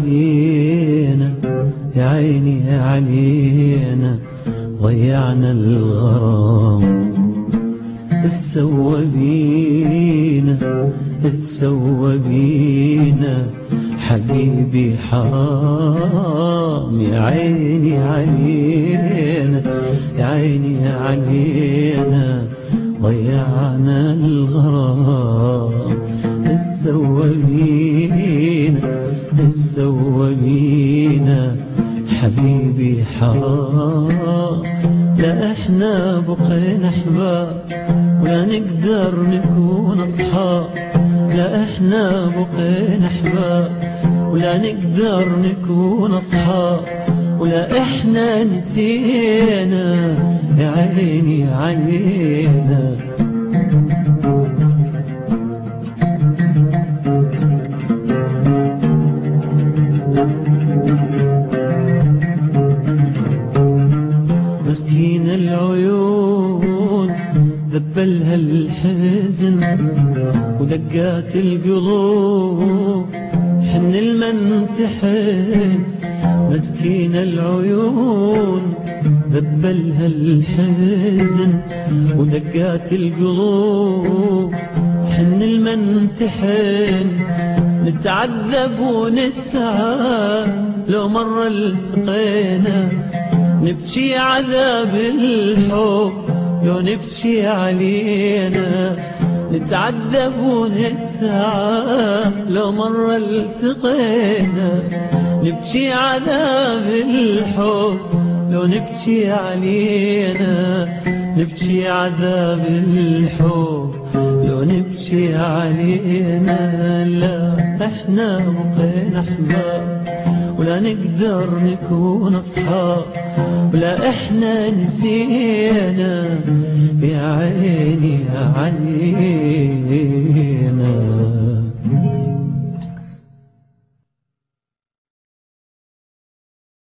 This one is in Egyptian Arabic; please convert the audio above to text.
بينا يا عيني علينا ضيعنا الغرام السوى بينا السوى بينا حبيبي حرام يا عيني علينا يا عيني علينا ضيعنا الغرام السوى بينا السوى بينا حبيبي حرام لا احنا بقينا احباب ولا نقدر نكون اصحاب لا احنا بقينا احباب ولا نقدر نكون اصحاب ولا احنا نسينا يا عيني علينا مسكين العيون ذبلها الحزن ودقات القلوب تحن المنتحن مسكين العيون ذبلها الحزن ودقات القلوب تحن المنتحن نتعذب ونتعب لو مرة التقينا نبكي عذاب الحب لو نبكي علينا نتعذب ونتعب لو مرة التقينا نبكي عذاب الحب لو نبكي علينا نبكي عذاب الحب لو نبكي علينا لا احنا بقينا احباب ولا نقدر نكون أصحاب ولا إحنا نسينا يا عيني يا علي